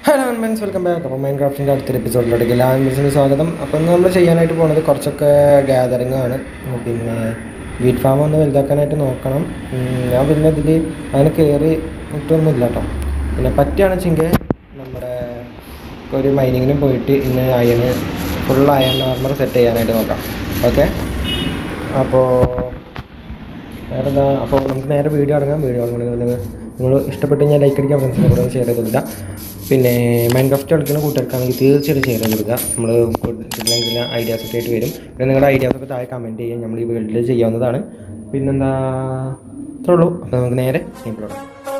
Hello men's welcome back അപ്പോൾ മൈൻ ക്രാഫ്റ്റിൻ്റെ അടുത്തൊരു എപ്പിസോഡിലേക്ക് എല്ലാ മെൻസിനും സ്വാഗതം അപ്പോൾ ഇന്ന് നമ്മൾ ചെയ്യാനായിട്ട് പോകുന്നത് കുറച്ചൊക്കെ ഗ്യാതറിംഗ് ആണ് പിന്നെ വീറ്റ് ഫാം ഒന്ന് വലുതാക്കാനായിട്ട് നോക്കണം ഉം, ഞാൻ പിന്നെ ഇതിൽ അങ്ങനെ കയറി ഇട്ടൊന്നുമില്ല കേട്ടോ പിന്നെ പറ്റുകയാണെച്ചെങ്കിൽ നമ്മുടെ ഒരു മൈനിങ്ങിനും പോയിട്ട് ഇന്ന് iron full iron armour set ചെയ്യാനായിട്ട് നോക്കാം ഓക്കെ അപ്പോൾ വേറെ എന്താ അപ്പോൾ നമുക്ക് നേരെ വീഡിയോ ഇറങ്ങാം വീഡിയോ ഇറങ്ങണമെങ്കിൽ നിങ്ങൾ ഇഷ്ടപ്പെട്ട് കഴിഞ്ഞാൽ ലൈക്ക് അടിക്കാൻ ഫ്രണ്ട്സിനെ കൂടെ ഷെയർ ചെയ്ത് കൊടുക്കുക പിന്നെ മൈൻഡ് ക്രാഫ്റ്റ് കളിക്കുന്ന കൂട്ടുകാർക്കാണെങ്കിൽ തീർച്ചയായിട്ടും ഷെയർ ചെയ്ത് കൊടുക്കുക നമ്മൾ കിട്ടുന്ന ഐഡിയാസ് ഒക്കെ ആയിട്ട് വരും പിന്നെ നിങ്ങളുടെ ഐഡിയാസ് ഒക്കെ താഴെ കമൻറ്റ് ചെയ്യാം നമ്മൾ ഈ വീട്ടിൽ ചെയ്യാവുന്നതാണ് പിന്നെന്താ അത്രേ ഉള്ളൂ അപ്പോൾ നമുക്ക് നേരെ ഇപ്പോഴും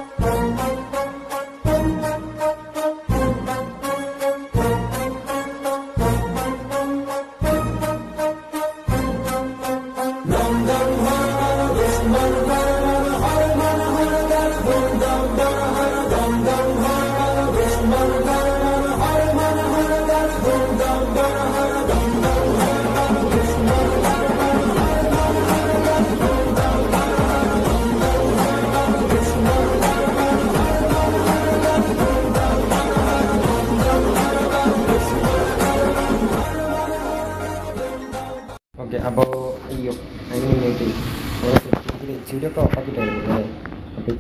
ഓക്കെ അപ്പോൾ അയ്യോ അതിന് മുന്നേറ്റ് എച്ച് ഡി ഒക്കെ ഓഫാക്കിയിട്ടായിരുന്നു അല്ലേ അപ്പോൾ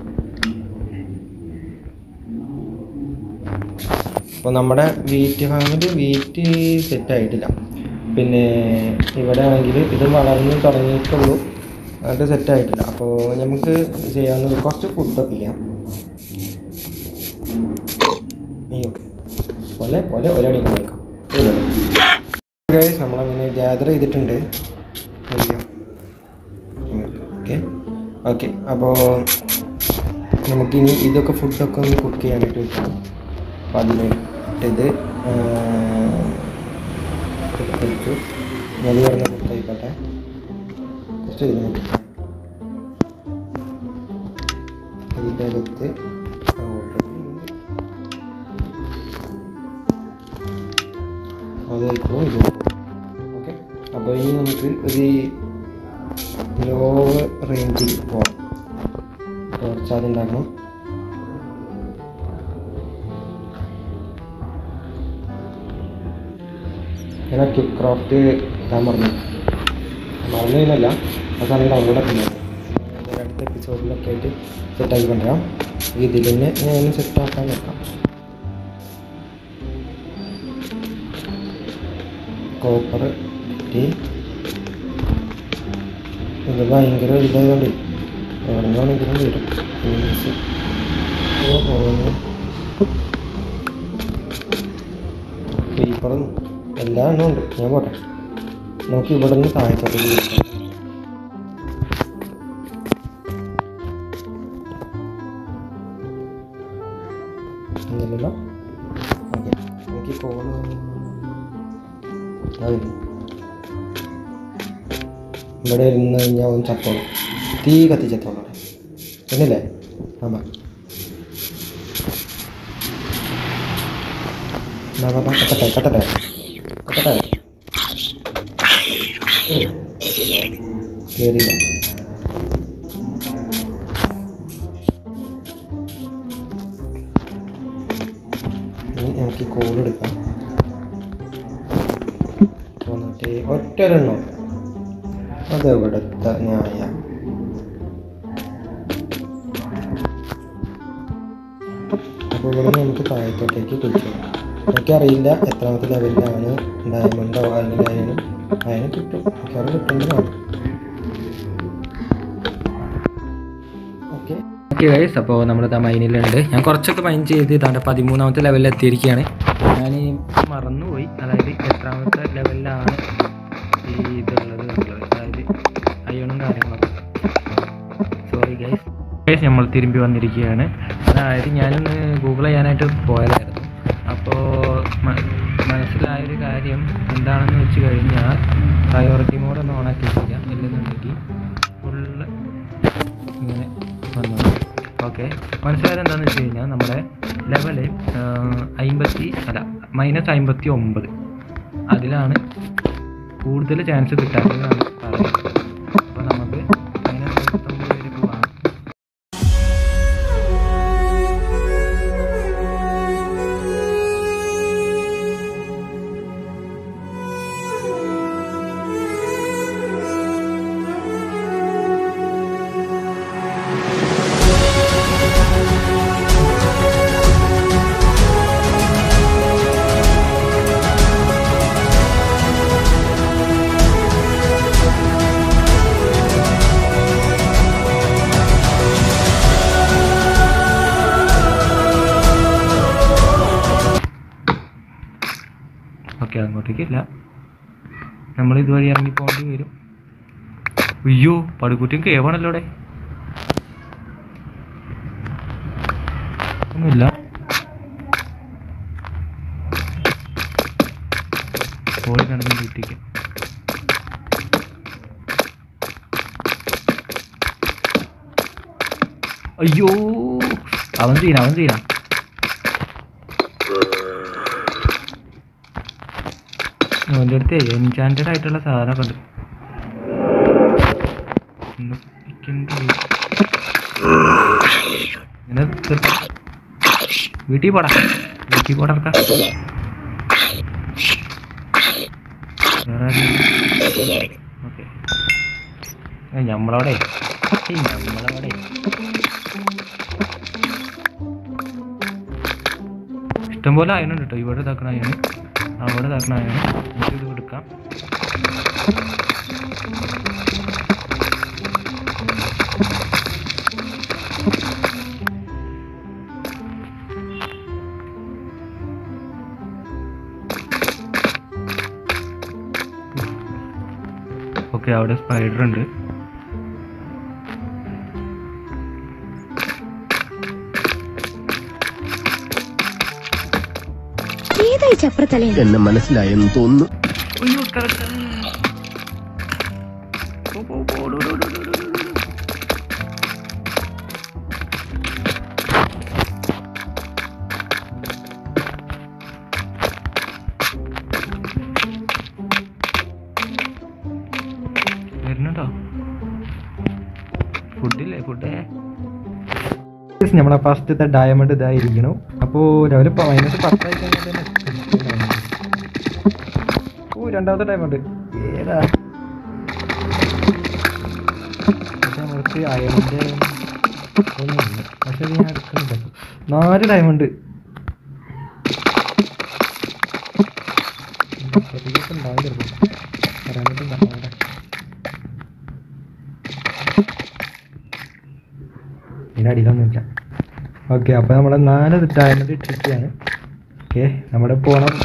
അപ്പോൾ നമ്മുടെ വീറ്റ് ഫാമിൽ വീറ്റ് സെറ്റ് ആയിട്ടില്ല പിന്നെ ഇവിടെ ആണെങ്കിൽ ഇത് വളർന്ന് തുടങ്ങിയിട്ടുള്ളൂ അത് സെറ്റ് ആയിട്ടില്ല അപ്പോൾ നമുക്ക് ചെയ്യാവുന്നത് കുറച്ച് ഫുഡൊക്കെ ചെയ്യാം അയ്യോ പോലെ പോലെ ഒരടി നോക്കാം ഗൈസ് നമ്മളങ്ങനെ ഗ്യാദർ ചെയ്തിട്ടുണ്ട് ഓക്കെ ഓക്കെ അപ്പോൾ നമുക്കിനി ഇതൊക്കെ ഫുഡൊക്കെ ഒന്ന് കുക്ക് ചെയ്യാനായിട്ട് വെക്കണം അപ്പോൾ അതിനായിട്ട് ഇത് വെച്ചു ഞാൻ പറഞ്ഞ കുക്കായിക്കോട്ടെ കുറച്ച് ഇതിന് ഇതിൻ്റെ അകത്ത് അതായിക്കോ ഇത് ഓക്കെ അപ്പോൾ ഇനി നമുക്ക് ഒരു ലോ റേഞ്ചിൽ പോകാം ടോർച്ച് ആദ്യം ഉണ്ടാക്കണം ഞാൻ ക്വിക്ക് ക്രാഫ്റ്റ് ഇതാൻ മറന്നു മറന്നു കഴിഞ്ഞല്ല ആ സാധനം ഡൗൺലോഡ് ആക്കുന്നത് അടുത്ത എപ്പിസോഡിലൊക്കെ ആയിട്ട് സെറ്റാക്കി കൊണ്ടുവരാം ഇതിൽ തന്നെ ഞാൻ സെറ്റാക്കാൻ നോക്കാം കോപ്പർ കിട്ടി ഇത് ഭയങ്കര ഇതായതുകൊണ്ട് എവിടെ നിന്നാണെങ്കിലും വരും മീൻസ് പേപ്പറും എല്ലാ എണ്ണം ഉണ്ട് ഞാൻ പോട്ടെ നമുക്ക് ഇവിടെ നിന്ന് താഴത്തോട്ടേക്ക് വിളിക്കാം ഒന്നുമില്ലല്ലോ ഓക്കെ എനിക്ക് കോള് അതായിരുന്നു ഇവിടെ ഇരുന്ന് കഴിഞ്ഞാൽ ഒന്ന് ചത്തോളും തീ കത്തിച്ചത്തോളം അവിടെ പിന്നല്ലേ ആമാ എന്നാ പാപ്പാ കത്തട്ടെ കത്തട്ടെ കത്തട്ടെ കയറിയില്ല ഇനി നമുക്ക് കോൾ എടുക്കാം തൊണ്ണൂറ്റി ഒറ്റൊരെണ്ണം അത് ഇവിടുത്തെ ന്യായ അപ്പോൾ ഇവിടെ നമുക്ക് താഴത്തോട്ടേക്ക് കുളിച്ചു എനിക്കറിയില്ല എത്രാമത്തെ ലെവലിലാണ് ഡയമണ്ടോ അല്ലെങ്കിൽ അയനും അയന് കിട്ടും മിക്കവാറും കിട്ടുന്നതാണ് ഓക്കെ ഓക്കെ ഗൈസ് അപ്പോൾ നമ്മൾ ഇതാ മൈനിലുണ്ട് ഞാൻ കുറച്ചൊക്കെ മൈൻ ചെയ്ത് ഇതാണ്ട് പതിമൂന്നാമത്തെ ലെവലിൽ എത്തിയിരിക്കുകയാണ് ഞാൻ മറന്നുപോയി അതായത് എത്രാമത്തെ ലെവലിലാണ് ഈ ഇതുള്ളത് എന്നുള്ളത് അതായത് അയ്യണും കാര്യങ്ങളൊക്കെ സോറി ഗൈസ് ഗൈസ് നമ്മൾ തിരുമ്പി വന്നിരിക്കുകയാണ് അതായത് ഞാനൊന്ന് ഗൂഗിൾ ചെയ്യാനായിട്ട് പോയതായിരുന്നു അപ്പോൾ മനസ്സിലായൊരു കാര്യം എന്താണെന്ന് വെച്ച് കഴിഞ്ഞാൽ പ്രയോറിറ്റി മോഡ് ഒന്ന് ഓണാക്കി ചെയ്യാം ഇല്ലെന്നുണ്ടെങ്കിൽ ഫുള്ള് ഇങ്ങനെ വന്നു ഓക്കെ മനസ്സിലായത് എന്താണെന്ന് വെച്ച് കഴിഞ്ഞാൽ നമ്മുടെ ലെവല് അമ്പത്തി അല്ല മൈനസ് അമ്പത്തി ഒമ്പത് അതിലാണ് കൂടുതൽ ചാൻസ് കിട്ടാത്തതെന്നാണ് പറയുന്നത് അപ്പോൾ നമുക്ക് മൈനസ് അമ്പത്തൊമ്പത് വരെ പോകാം ഓക്കെ അങ്ങോട്ടേക്കില്ല നമ്മൾ ഇതുവഴി ഇറങ്ങി പോകേണ്ടി വരും അയ്യോ പടുകുറ്റിയും കേവാണല്ലോ അവിടെ ഒന്നുമില്ല പോയി കിടന്ന് വീട്ടിലേക്ക് അയ്യോ അവൻ ചെയ്യണം അവൻ ചെയ്യണം അവൻ്റെ അടുത്ത് എൻചാൻറ്റഡ് ആയിട്ടുള്ള സാധനമൊക്കെ ഉണ്ട് ഒന്ന് പിടിക്കണ്ട ഇങ്ങനെ തീർക്കാം. വീട്ടിൽ പോടാ വീട്ടിൽ പോടാ ഇറക്കാം. വേറെ ഓക്കെ ഞമ്മളവിടെ ഏയ് ഞമ്മളവിടെ ഇഷ്ടംപോലെ അയണുണ്ട് കേട്ടോ ഇവിടെ ഇതാക്കണ അയണ് അവിടെ ഇതാക്കണ അയണ് നമുക്ക് ഇത് എടുക്കാം ഓക്കെ അവിടെ സ്പൈഡർ ഉണ്ട് ഏതായി ചപ്രത്തലേ എന്നെ മനസ്സിലായെന്ന് തോന്നുന്നു അയ്യോ കറക്റ്റ് പോ, പോ, പോ, ഡോ, ഡോ, ഡോ, ഡോ, ഡോ, ഡോ, ഡോ. വരുന്നുണ്ടോ ഫുഡില്ലേ ഫുഡ് നമ്മളെ ഫസ്റ്റത്തെ ഡയമണ്ട് ഇതായിരിക്കണം അപ്പോൾ ലെവൽ മൈനസ് പത്തായി കഴിഞ്ഞാൽ തന്നെ ഓ രണ്ടാമത്തെ ഡയമണ്ട് ഏതാ പക്ഷെ നമുക്ക് അയണിൻ്റെ ഒന്നുമില്ല പക്ഷെ ഇത് ഞാൻ എടുക്കുന്നുണ്ട് നാല് ഡയമണ്ട് ഉണ്ടാവും ചിലപ്പോൾ പറയാൻ പറ്റില്ല ഇതിൻ്റെ അടിയിലൊന്നുമില്ല ഓക്കെ അപ്പോൾ നമ്മൾ നാല് ഡയമണ്ട് ഇട്ടിരിക്കുകയാണ് ഓക്കെ നമ്മുടെ പോണം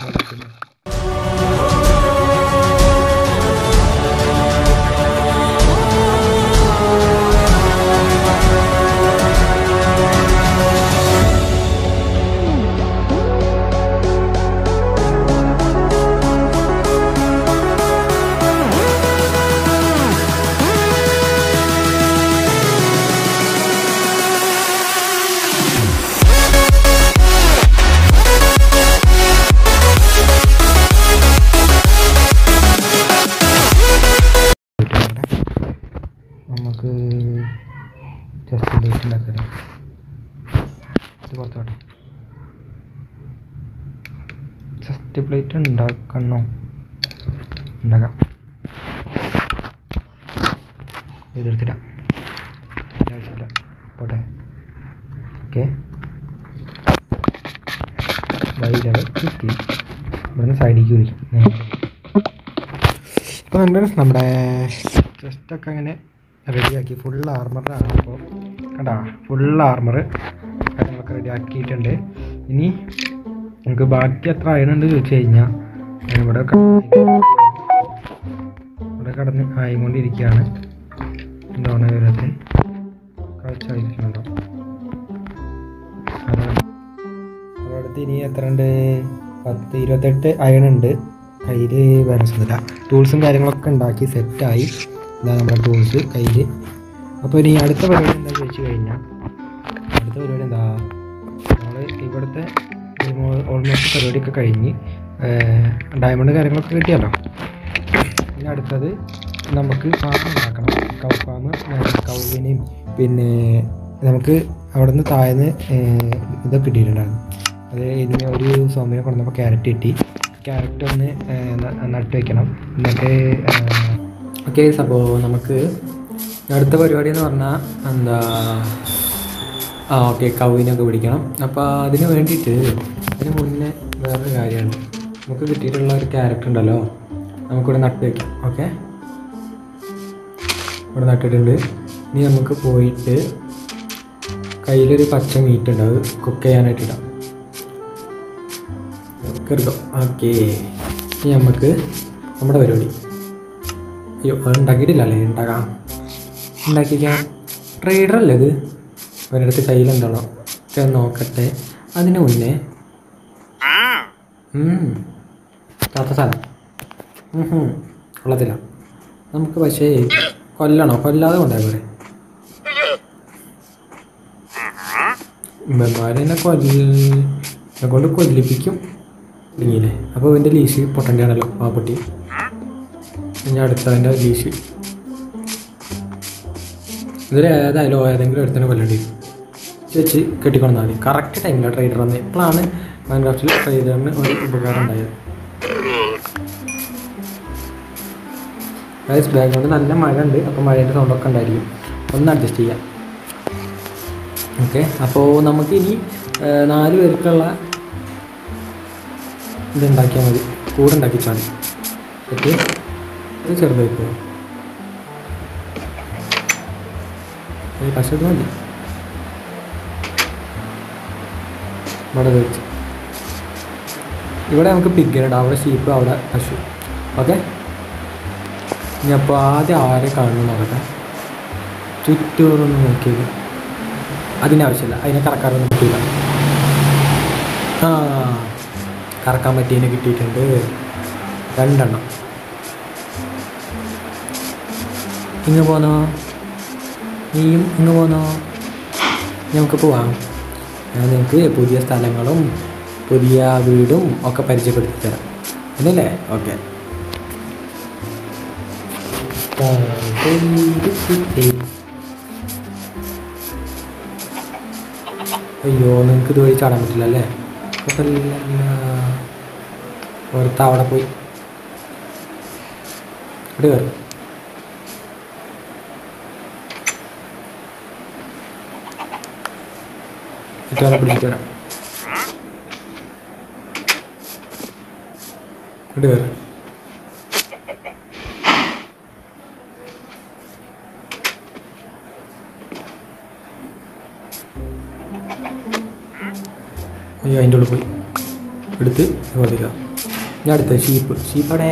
നമുക്ക് ചെസ്റ്റ് പ്ലേറ്റ് ഉണ്ടാക്കാം ഇത് പുറത്തോട്ടെ ചെസ്റ്റ് പ്ലേറ്റ് ഉണ്ടാക്കണോ ഉണ്ടാക്കാം ഇതെടുത്തിടാം ആവശ്യമില്ല പോട്ടെ ഓക്കെ വൈകിട്ട് കിട്ടി ഇവിടുന്ന് സൈഡിലേക്ക് വരും അപ്പോൾ നമ്മുടെ നമ്മുടെ ചെസ്റ്റൊക്കെ അങ്ങനെ റെഡിയാക്കി ഫുൾ ആർമറാണ് അപ്പോൾ കണ്ടാ ഫുൾ ആർമർ കാര്യങ്ങളൊക്കെ റെഡി ആക്കിയിട്ടുണ്ട് ഇനി നമുക്ക് ബാക്കി എത്ര അയണുണ്ട് ചോദിച്ചു കഴിഞ്ഞാൽ ഇവിടെ കടന്ന് ഇവിടെ കടന്ന് ആയിക്കൊണ്ടിരിക്കുകയാണ് എന്താണ് വരാത്തെ കാഴ്ച അതാണ് നമ്മുടെ അടുത്ത് ഇനി എത്ര ഉണ്ട് പത്ത് ഇരുപത്തെട്ട് അയൺ ഉണ്ട് കയ്യിൽ വരച്ചില്ല ടൂൾസും കാര്യങ്ങളൊക്കെ ഉണ്ടാക്കി സെറ്റായി ഇതാ നമ്മുടെ ടൂൾസ് കയ്യിൽ അപ്പോൾ ഇനി അടുത്ത പരിപാടി എന്താ ചോദിച്ചു കഴിഞ്ഞാൽ അടുത്ത പരിപാടി എന്താ നമ്മൾ ഇവിടുത്തെ ഓൾമോസ്റ്റ് പരിപാടിയൊക്കെ കഴിഞ്ഞ് ഡയമണ്ട് കാര്യങ്ങളൊക്കെ കിട്ടിയല്ലോ ഇനി അടുത്തത് നമുക്ക് ഫാം ഉണ്ടാക്കണം കൗ ഫാം കൗവിനെയും പിന്നെ നമുക്ക് അവിടെ നിന്ന് താഴ്ന്ന് ഇതൊക്കെ കിട്ടിയിട്ടുണ്ടായിരുന്നു അത് ഇതിന് ഒരു സോമിനെ കൊണ്ടുവന്നപ്പോൾ ക്യാരറ്റ് കിട്ടി ക്യാരറ്റ് ഒന്ന് ഏഹ്, ന- നട്ട് വെക്കണം എന്നിട്ട് ഓക്കെ അപ്പോൾ നമുക്ക് അടുത്ത പരിപാടി എന്ന് പറഞ്ഞാൽ എന്താ ആ ഓക്കെ കൗവിനൊക്കെ പിടിക്കണം അപ്പോൾ അതിന് വേണ്ടിയിട്ട് അതിന് മുന്നേ വേറൊരു കാര്യമുണ്ട് നമുക്ക് കിട്ടിയിട്ടുള്ള ഒരു ക്യാരറ്റ് ഉണ്ടല്ലോ നമുക്കിവിടെ നട്ട് വയ്ക്കാം ഓക്കെ ഇവിടെ നട്ടിട്ടുണ്ട് ഇനി നമുക്ക് പോയിട്ട് കയ്യിലൊരു പച്ച മീറ്റ് ഉണ്ട് അത് കുക്ക് ചെയ്യാനായിട്ട് ഇടാം കയറിക്കോ ഓക്കേ ഇനി നമുക്ക് നമ്മുടെ പരിപാടി അയ്യോ അത് ഉണ്ടാക്കിയിട്ടില്ലല്ലേ ഉണ്ടാക്കാം ഉണ്ടാക്കിക്കാം ട്രേഡർ അല്ലേ ഇത് അവരുടെ അടുത്ത് കയ്യിലുണ്ടല്ലോ ഒക്കെ നോക്കട്ടെ അതിന് മുന്നേ ഉം. താത്ത സാധനം ഉം ഹും. കൊള്ളത്തില്ല നമുക്ക് പക്ഷേ കൊല്ലണോ കൊല്ലാതെ കൊണ്ടായി പോരെ ഇമ്മമാരെന്നെ കൊല്ല കൊണ്ട് കൊല്ലിപ്പിക്കും ഇങ്ങനെ അപ്പോൾ ഇവൻ്റെ ലീശ് പൊട്ടൻ്റെയാണല്ലോ പാപ്പൊട്ടി ഇനി അടുത്തതിൻ്റെ ലീശ് ഇതിൽ ഏതായാലും ഏതെങ്കിലും ഒരുത്തന്നെ കൊല്ലേണ്ടി വരും ഇത് വെച്ച് കെട്ടിക്കൊണ്ടാൽ മതി കറക്റ്റ് ടൈമിലാണ് ട്രേഡർ വന്നത് ഇപ്പോഴാണ് മൈൻക്രാഫ്റ്റിൽ ട്രേഡറിന് ഒരു ഉപകാരം ഉണ്ടായത് ഗൈസ് ബാക്ക്ഗ്രൗണ്ട് നല്ല മഴ ഉണ്ട് അപ്പോൾ മഴേൻ്റെ സൗണ്ടൊക്കെ ഉണ്ടായിരിക്കും ഒന്ന് അഡ്ജസ്റ്റ് ചെയ്യാം ഓക്കെ അപ്പോൾ നമുക്ക് ഇനി ഏഹ്, നാല് പേർക്കുള്ള ഇതുണ്ടാക്കിയാൽ മതി കൂടെ ഉണ്ടാക്കിച്ചാൽ മതി ഓക്കെ ഇത് ചെറുതായിപ്പോ പക്ഷേ ഇത് മതി ഇവിടെ ഇത് വെച്ച് ഇവിടെ നമുക്ക് പിഗ്ഗിനുണ്ട് അവിടെ ഷീപ്പ് അവിടെ പശു ഓക്കെ ഇനി അപ്പോൾ ആദ്യം ആരെ കാണുന്നു നോക്കട്ടെ ചുറ്റൂറൊന്ന് നോക്കിയത് അതിനാവശ്യമില്ല അതിനെ കറക്കാറൊന്നും പറ്റില്ല ആ കറക്കാൻ പറ്റിയതിന് കിട്ടിയിട്ടുണ്ട് രണ്ടെണ്ണം ഇങ്ങ് പോന്നോ നീയും ഇങ്ങ് പോന്നോ നമുക്ക് പോവാം ഞാൻ നിങ്ങൾക്ക് പുതിയ സ്ഥലങ്ങളും പുതിയ വീടും ഒക്കെ പരിചയപ്പെടുത്തി തരാം എന്നല്ലേ ഓക്കെ അയ്യോ നിങ്ങൾക്ക് ഇതുവഴി ചാടാൻ പറ്റില്ല അല്ലേ കുഴപ്പമില്ല ഒരുത്ത അവിടെ പോയി ഇവിടെ കയറി മറ്റേ പിടിച്ചിട്ട് വരാം ഇവിടെ കയറി അയ്യോ അതിൻ്റെ ഉള്ളിൽ പോയി എടുത്ത് കൊടുക്കുക ഞാൻ അടുത്ത ഷീപ്പ് ഷീപ്പടെ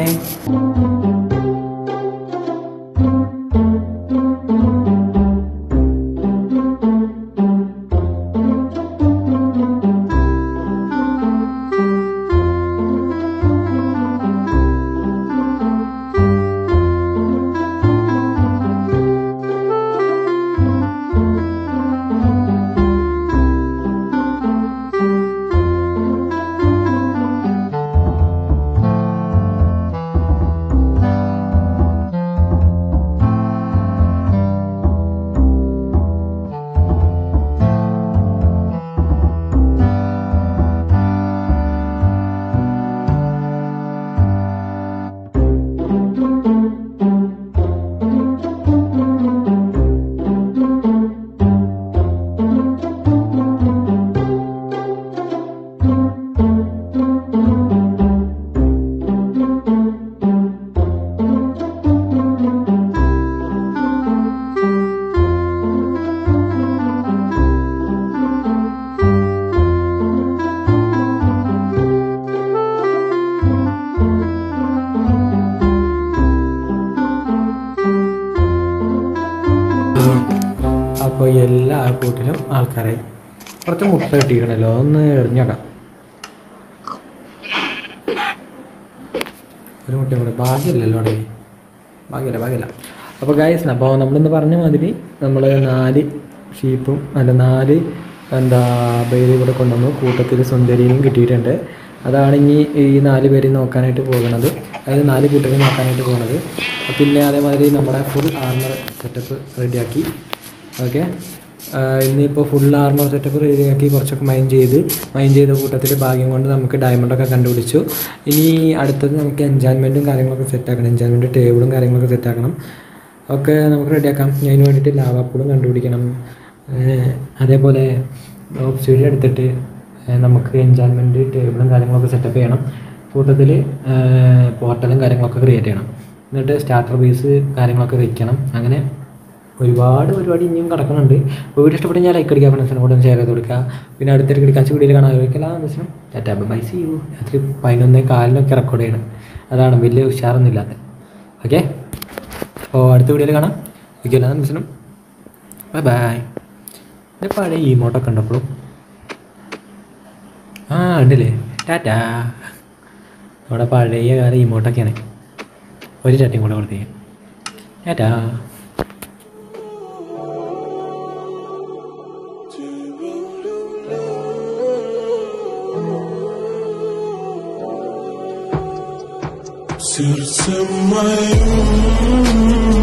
അപ്പോൾ എല്ലാ കൂട്ടിലും ആൾക്കാരായി കുറച്ച് മുട്ട കിട്ടിക്കണല്ലോ ഒന്ന് എറിഞ്ഞേക്കാം ഒരു മുട്ടയും കൂടെ ഭാഗ്യമില്ലല്ലോ അവിടെ ഭാഗ്യമില്ല ഭാഗ്യമില്ല അപ്പോൾ ഗായസ് അപ്പോൾ നമ്മളിന്ന് പറഞ്ഞ മാതിരി നമ്മൾ നാല് ഷീപ്പും അല്ല നാല് എന്താ ബേരി കൂടെ കൊണ്ടുവന്നു കൂട്ടത്തിൽ സുന്ദരിയും കിട്ടിയിട്ടുണ്ട് അതാണ് ഇനി ഈ നാല് പേര് നോക്കാനായിട്ട് പോകുന്നത് അതായത് നാല് കൂട്ടരെ നോക്കാനായിട്ട് പോകുന്നത് പിന്നെ അതേമാതിരി നമ്മുടെ ഫുൾ ആർമർ സെറ്റപ്പ് റെഡിയാക്കി ഓക്കെ ഇന്നിപ്പോൾ ഫുൾ ആർമർ സെറ്റപ്പ് റെഡിയാക്കി കുറച്ചൊക്കെ മൈൻ ചെയ്ത് മൈൻ ചെയ്ത കൂട്ടത്തിൽ ഭാഗ്യം കൊണ്ട് നമുക്ക് ഡയമണ്ടൊക്കെ കണ്ടുപിടിച്ചു ഇനി അടുത്തത് നമുക്ക് എൻജോയ്മെൻറ്റും കാര്യങ്ങളൊക്കെ സെറ്റാക്കണം എൻജോയ്മെൻറ്റ് ടേബിളും കാര്യങ്ങളൊക്കെ സെറ്റാക്കണം ഒക്കെ നമുക്ക് റെഡിയാക്കാം അതിന് വേണ്ടിയിട്ട് ലാവാപ്പൂളും കണ്ടുപിടിക്കണം ഏഹ് അതേപോലെ ഓപ്ഷീഡ് എടുത്തിട്ട് ഏഹ് നമുക്ക് എൻജോയ്മെൻറ്റ് ടേബിളും കാര്യങ്ങളൊക്കെ സെറ്റപ്പ് ചെയ്യണം കൂട്ടത്തിൽ പോർട്ടലും കാര്യങ്ങളൊക്കെ ക്രിയേറ്റ് ചെയ്യണം എന്നിട്ട് സ്റ്റാർട്ടർ ബേസ് കാര്യങ്ങളൊക്കെ വെക്കണം അങ്ങനെ ഒരുപാട് പരിപാടി ഇനിയും കിടക്കുന്നുണ്ട് അപ്പോൾ വീഡിയോ ഇഷ്ടപ്പെട്ട് ഞാൻ ലൈക്ക് അടിക്കുക ഫ്രണ്ട്സിനെ കൂടെ ഷെയർ ചെയ്ത് കൊടുക്കുക പിന്നെ അടുത്തൊരു കിടക്കാച്ച വീഡിയോയിൽ കാണാൻ ആഗ്രഹിക്കില്ല ബൈ സി യു രാത്രി പതിനൊന്നേ കാലിനൊക്കെ റെക്കോർഡ് ചെയ്യണം അതാണ് വലിയ ഉഷാറൊന്നും ഇല്ലാത്ത ഓക്കെ അപ്പോൾ അടുത്ത വീഡിയോയിൽ കാണാം ഓക്കെ എല്ലാ മിസ്സിനും ബൈ ബൈ ഇത് പഴയ ഇമോട്ടൊക്കെ ഉണ്ടപ്പോഴും ആ ഉണ്ടല്ലേ ടാറ്റാ നമ്മുടെ പഴയ കാല ഇമോട്ടൊക്കെയാണ് ഒരു ചട്ടിയും കൂടെ കൊടുത്തേക്ക് ടാറ്റാ Сердце мое